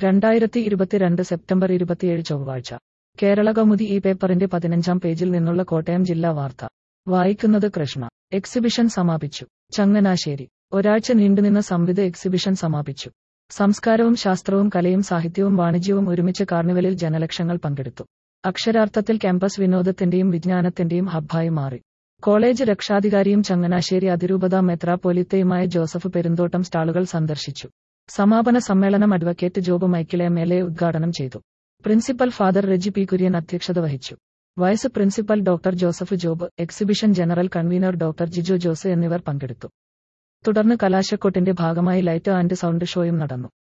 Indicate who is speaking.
Speaker 1: രണ്ടായിരത്തി ഇരുപത്തിരണ്ട് സെപ്റ്റംബർ ഇരുപത്തിയേഴ് ചൊവ്വാഴ്ച കേരള കൗമുദി ഈ പേപ്പറിന്റെ പതിനഞ്ചാം പേജിൽ നിന്നുള്ള കോട്ടയം ജില്ലാ വാർത്ത വായിക്കുന്നത് കൃഷ്ണ എക്സിബിഷൻ സമാപിച്ചു ചങ്ങനാശ്ശേരി ഒരാഴ്ച നീണ്ടുനിന്ന സംവിധ എക്സിബിഷൻ സമാപിച്ചു സംസ്കാരവും ശാസ്ത്രവും കലയും സാഹിത്യവും വാണിജ്യവും ഒരുമിച്ച് കാർണിവലിൽ ജനലക്ഷങ്ങൾ പങ്കെടുത്തു അക്ഷരാർത്ഥത്തിൽ ക്യാമ്പസ് വിനോദത്തിന്റെയും വിജ്ഞാനത്തിന്റെയും ഹബ്ബായി മാറി കോളേജ് രക്ഷാധികാരിയും ചങ്ങനാശ്ശേരി അതിരൂപത മെത്രാപ്പൊലിത്തയുമായ ജോസഫ് പെരുന്തോട്ടം സ്റ്റാളുകൾ സന്ദർശിച്ചു സമാപന സമ്മേളനം അഡ്വക്കേറ്റ് ജോബ് മൈക്കിളെ എം എൽ എ ഉദ്ഘാടനം ചെയ്തു principal father Reji P Kurian അധ്യക്ഷത വഹിച്ചു vice principal doctor Joseph Job exhibition general convener doctor Jijo Jose എന്നിവർ പങ്കെടുത്തു തുടർന്ന് കലാശക്കൊട്ടിന്റെ ഭാഗമായി ലൈറ്റ് ആൻഡ് സൗണ്ട് ഷോയും നടന്നു